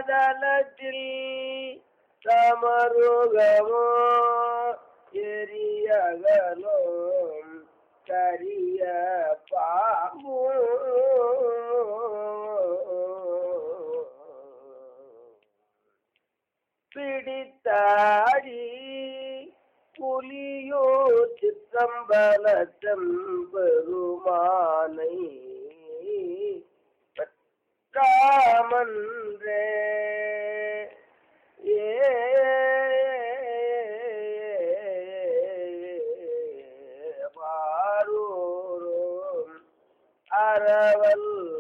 அதலத்தில் சமருகமோ எரியகலும் கரிய பாம்பு பிடித்தாடி புலியோ சிற்றம்பலத்தம் பெருமானை காமன்றே ஏ பாரூரும் அறவல்